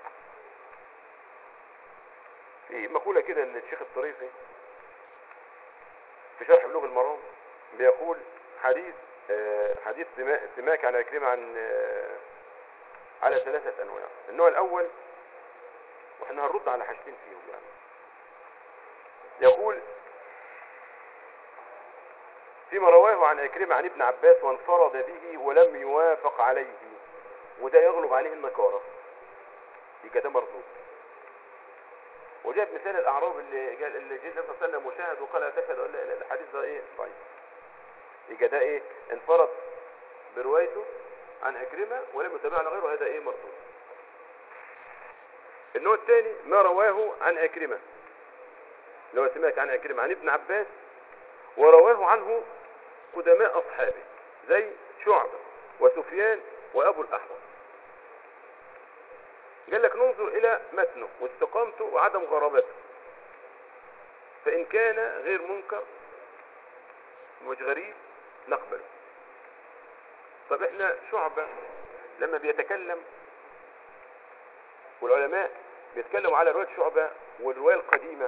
في مقولة كده للشيخ الطريفي بلوغ المرام بيقول حديث آه، حديث سما- سماك عن عكرمة عن آه، على ثلاثة أنواع النوع الأول واحنا هنرد على حاجتين فيهم يعني يقول فيما رواه عن عكرمة عن ابن عباس وانفرد به ولم يوافق عليه وده يغلب عليه النكارة يبقى ده مردود وجاب مثال الاعراب اللي جاء اللي جه النبي صلى الله عليه وسلم وشاهد وقال اتشهد ولا لا لا الحديث ده ايه ضعيف يبقى ده ايه انفرد بروايته عن عكرمة ولم يتابع على غيره هذا ايه مردود النوع الثاني ما رواه عن عكرمة لو سمعت عن عكرمة عن ابن عباس ورواه عنه قدماء أصحابه زي شعبة وسفيان وأبو الأحوص قال لك ننظر إلى متنه واستقامته وعدم غرابته فإن كان غير منكر مش غريب نقبله طب احنا شعبة لما بيتكلم والعلماء بيتكلموا على رواية شعبة والرواية القديمة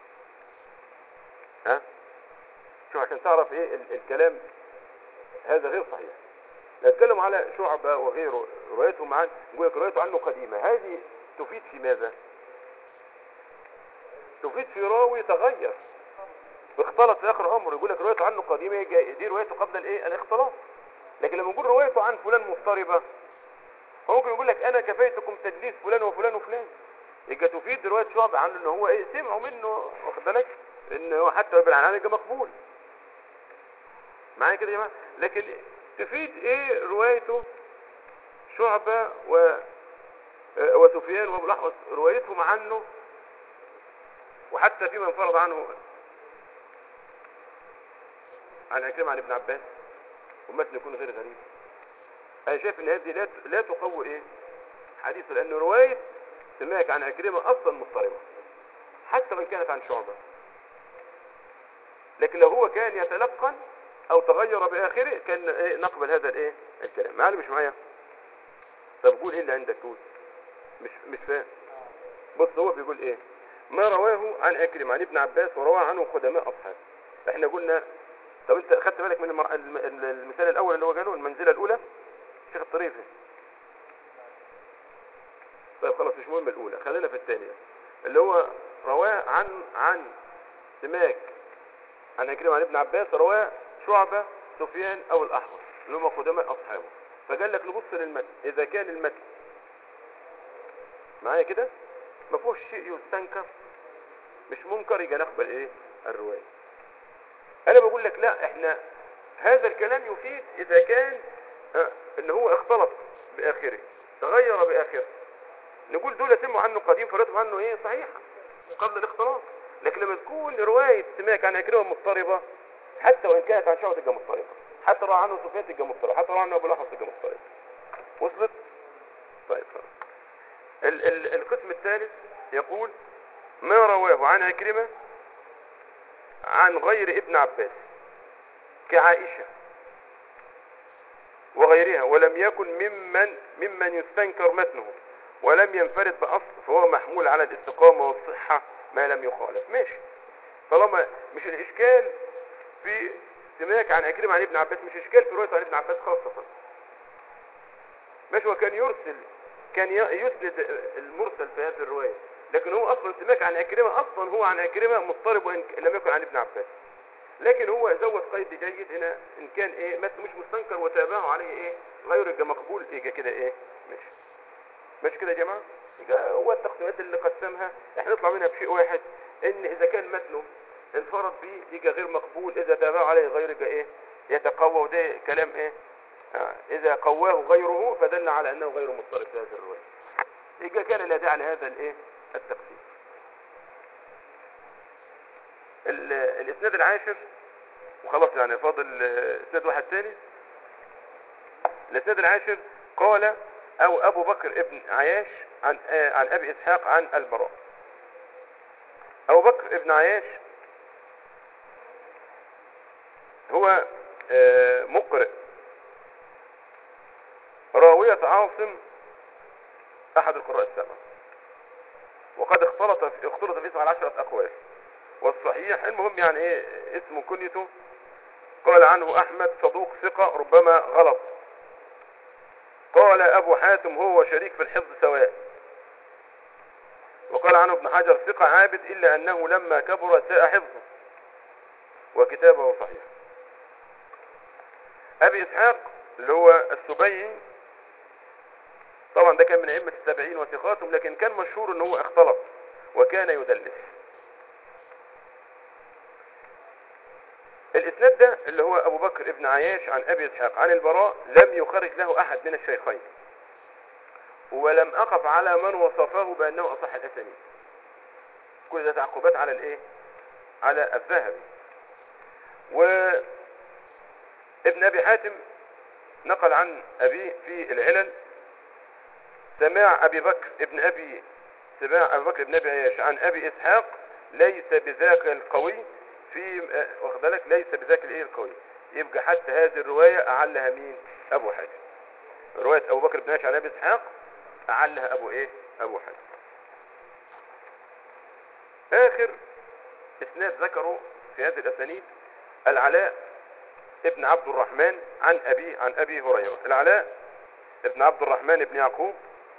ها شو عشان تعرف ايه ال- الكلام هذا غير صحيح نتكلم على شعبة وغيره روايتهم عن يقول لك روايته عنه قديمة هذه تفيد في ماذا تفيد في راوي تغير اختلط في اخر امره يقول لك روايته عنه قديمة يجي- دي روايته قبل الايه الاختلاط لكن لما نقول روايته عن فلان مضطربة هو ممكن يقول لك انا كفيتكم تدليس فلان وفلان وفلان يبقى تفيد رواية شعبة عنه ان هو ايه سمعوا منه واخد بالك ان هو حتى بالعنان يبقى مقبول معايا كده يا جماعه لكن تفيد ايه روايته شعبة و آه، وسفيان وابو الاحوص روايتهم عنه وحتى فيما انفرد عنه عن عكرمة عن ابن عباس ومتن يكون غير غريب انا شايف ان هذه لا ت- لا تقوي ايه حديثه لان رواية سماك عن عكرمة اصلا مضطربة حتى وان كانت عن شعبة لكن لو هو كان يتلقن او تغير باخره كان إيه نقبل هذا الايه الكلام معايا مش معايا طب قول ايه اللي عندك قول مش مش فاهم بص هو بيقول ايه ما رواه عن اكرم عن ابن عباس ورواه عنه قدماء اصحاب احنا قلنا طب انت خدت بالك من المر... الم- ال- المثال الاول اللي هو قاله المنزله الاولى شيخ الطريفي طيب خلاص مش مهم الاولى خلينا في الثانيه اللي هو رواه عن عن سماك عن عكرمة عن ابن عباس رواه شعبة سفيان او الاحمر اللي هم قدماء اصحابه فقال لك نبص للمتن اذا كان المتن معايا كده ما فيهوش شيء يستنكر مش منكر يبقى نقبل ايه الروايه انا بقول لك لا احنا هذا الكلام يفيد اذا كان آه، ان هو اختلط باخره تغير باخره نقول دول سمعوا عنه قديم فرتب عنه ايه صحيح قبل الاختلاط لكن لما تكون رواية سماك عن عكرمة مضطربة حتى وان كانت عن شعبة تبقى مضطربة حتى روى عنه سفيان تبقى مضطربة حتى روى عنه ابو الاحوص تبقى مضطربة وصلت طيب خلاص ال ال القسم الثالث يقول ما رواه عن عكرمة عن غير ابن عباس كعائشة وغيرها ولم يكن ممن ممن يستنكر متنه ولم ينفرد بأصل فهو محمول على الاستقامة والصحة ما لم يخالف ماشي طالما مش الإشكال في سماك عن عكرمة عن ابن عباس مش إشكال في روايته عن ابن عباس خاصة ماشي هو كان يرسل كان ي- يسند المرسل في هذه الرواية لكن هو أصلا سماك عن عكرمة أصلا هو عن عكرمة مضطرب وإن ك- لم يكن عن ابن عباس لكن هو زود قيد جيد هنا ان كان ايه متن مش مستنكر وتابعه عليه ايه غير يبقى مقبول يبقى كده ايه ماشي ماشي كده يا جماعه يبقى هو التقسيمات اللي قسمها احنا نطلع منها بشيء واحد ان اذا كان متنه انفرد به يبقى غير مقبول اذا تابعه عليه غير يبقى ايه يتقوى وده كلام ايه آه. اذا قواه غيره فدل على انه غير مضطرب في هذه الروايه يبقى كان لا داعي لهذا الايه التقسيم ال- الاسناد العاشر وخلاص يعني فاضل آه، اسناد واحد تاني الاسناد العاشر قال او ابو بكر ابن عياش عن آه، عن ابي اسحاق عن البراء ابو بكر ابن عياش هو آه، مقرئ راوية عاصم احد القراء السبعة وقد اختلط في اختلط في اسمه على عشرة اقوال والصحيح المهم يعني ايه اسمه كنيته قال عنه أحمد صدوق ثقة ربما غلط قال أبو حاتم هو شريك في الحفظ سواء وقال عنه ابن حجر ثقة عابد إلا أنه لما كبر ساء حفظه وكتابه صحيح أبي إسحاق اللي هو السبيعي طبعا ده كان من أئمة السبعين وثقاتهم لكن كان مشهور أنه هو اختلط وكان يدلس الإسناد ده اللي هو أبو بكر ابن عياش عن أبي إسحاق عن البراء لم يخرج له أحد من الشيخين ولم أقف على من وصفه بأنه أصح الأسانيد كل ده تعقبات على الإيه على الذهبي وابن أبي حاتم نقل عن أبيه في العلل سماع أبي بكر ابن أبي سماع أبي بكر ابن أبي عياش عن أبي إسحاق ليس بذاك القوي في واخد بالك ليس بذاك الايه القوي يبقى حتى هذه الرواية أعلها مين أبو حاتم رواية أبو بكر بن عياش عن أبي إسحاق أعلها أبو إيه أبو حاتم آخر إسناد ذكره في هذه الأسانيد العلاء ابن عبد الرحمن عن أبي عن أبي هريرة العلاء ابن عبد الرحمن بن يعقوب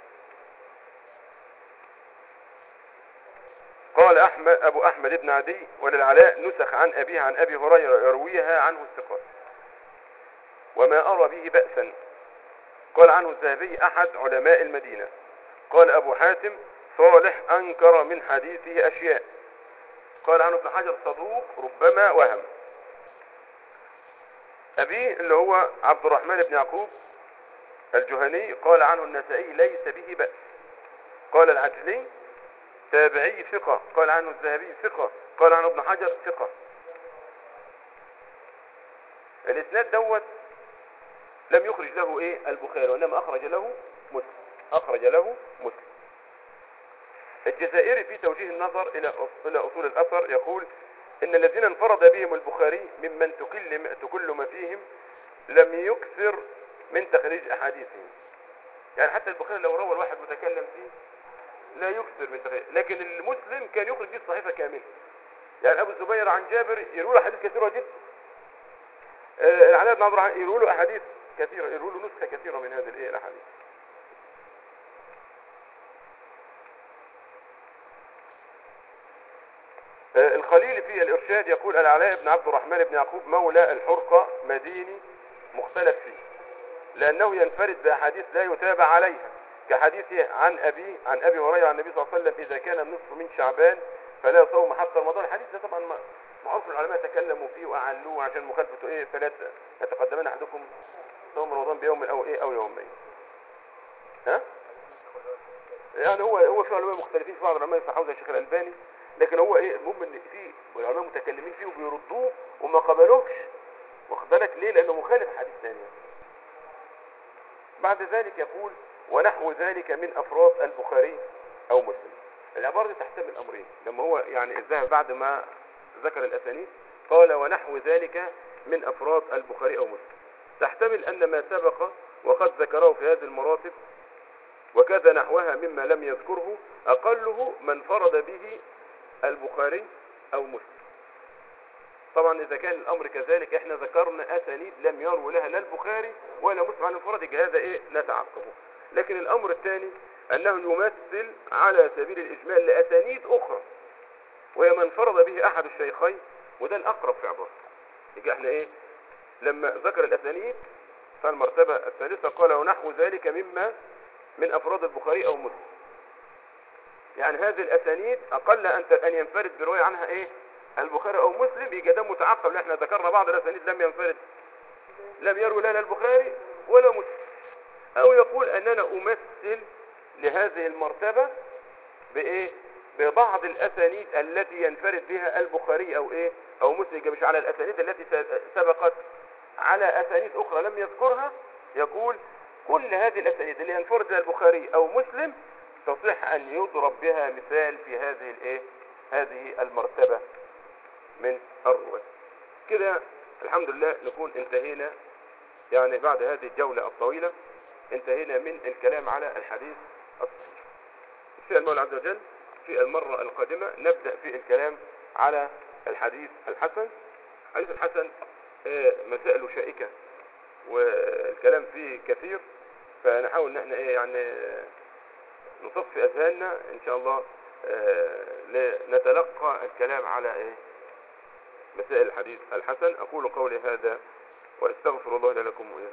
قال أحمد أبو أحمد بن عدي وللعلاء نسخ عن أبيه عن أبي هريرة يرويها عنه الثقات وما أرى به بأسا قال عنه الذهبي أحد علماء المدينة قال أبو حاتم صالح أنكر من حديثه أشياء قال عنه ابن حجر صدوق ربما وهم أبيه اللي هو عبد الرحمن بن يعقوب الجهني قال عنه النسائي ليس به بأس قال العجلي تابعي ثقة قال عنه الذهبي ثقة قال عنه ابن حجر ثقة الاسناد دوت لم يخرج له ايه البخاري وانما اخرج له مسلم اخرج له مسلم الجزائري في توجيه النظر الى أص- الى اصول الاثر يقول ان الذين انفرد بهم البخاري ممن تكلم تكلم فيهم لم يكثر من تخريج احاديثهم يعني حتى البخاري لو روى الواحد متكلم فيه لا يكثر من تخريج لكن المسلم كان يخرج دي الصحيفه كامله يعني ابو الزبير عن جابر يروي له احاديث كثيره جدا آه، العلاء بن عبد الرحمن يروي له احاديث كثيره يروي له نسخه كثيره من هذه الايه الاحاديث آه، الخليل في الإرشاد يقول العلاء بن عبد الرحمن بن يعقوب مولى الحرقة مديني مختلف فيه لأنه ينفرد بأحاديث لا يتابع عليها كحديثه عن أبي عن أبي هريرة عن النبي صلى الله عليه وسلم إذا كان النصف من شعبان فلا صوم حتى رمضان الحديث ده طبعا ما- معروف العلماء تكلموا فيه وأعلوه عشان مخالفته إيه فلا يتقدمن أحدكم صوم رمضان بيوم أو إيه أو يومين ها؟ يعني هو هو في علماء مختلفين في بعض العلماء يصححوا زي الشيخ الألباني لكن هو ايه المهم ان في علماء متكلمين فيه وبيردوه وما قبلوش واخد بالك ليه لانه مخالف حديث ثاني بعد ذلك يقول ونحو ذلك من افراد البخاري او مسلم العباره دي تحتمل امرين لما هو يعني الذهب بعد ما ذكر الاسانيد قال ونحو ذلك من افراد البخاري او مسلم تحتمل ان ما سبق وقد ذكره في هذه المراتب وكذا نحوها مما لم يذكره اقله من فرد به البخاري او مسلم طبعا اذا كان الامر كذلك احنا ذكرنا اسانيد لم يروي لها لا البخاري ولا مسلم عن الفرد يبقى هذا ايه نتعقبه لكن الامر الثاني انه يمثل على سبيل الاجمال لاسانيد اخرى وهي من فرض به احد الشيخين وده الاقرب في عبارته يبقى احنا ايه لما ذكر الاسانيد فالمرتبه الثالثه قال ونحو ذلك مما من افراد البخاري او مسلم يعني هذه الاسانيد اقل ان ان ينفرد بروايه عنها ايه البخاري او مسلم يبقى ده متعقب لان احنا ذكرنا بعض الاسانيد لم ينفرد لم يروي لا البخاري ولا مسلم او يقول اننا امثل لهذه المرتبه بايه ببعض الاسانيد التي ينفرد بها البخاري او ايه او مسلم يبقى مش على الاسانيد التي س- سبقت على اسانيد اخرى لم يذكرها يقول كل هذه الاسانيد اللي ينفرد بها البخاري او مسلم تصح ان يضرب بها مثال في هذه الايه هذه المرتبه من الرواة كده الحمد لله نكون انتهينا يعني بعد هذه الجولة الطويلة انتهينا من الكلام على الحديث الصحيح في المولى عز وجل في المرة القادمة نبدأ في الكلام على الحديث الحسن الحديث الحسن إيه مسائل شائكة والكلام فيه كثير فنحاول ان احنا ايه يعني نصفي اذهاننا ان شاء الله آه، لنتلقى الكلام على ايه مسائل الحديث الحسن اقول قولي هذا واستغفر الله لي لكم وجزاكم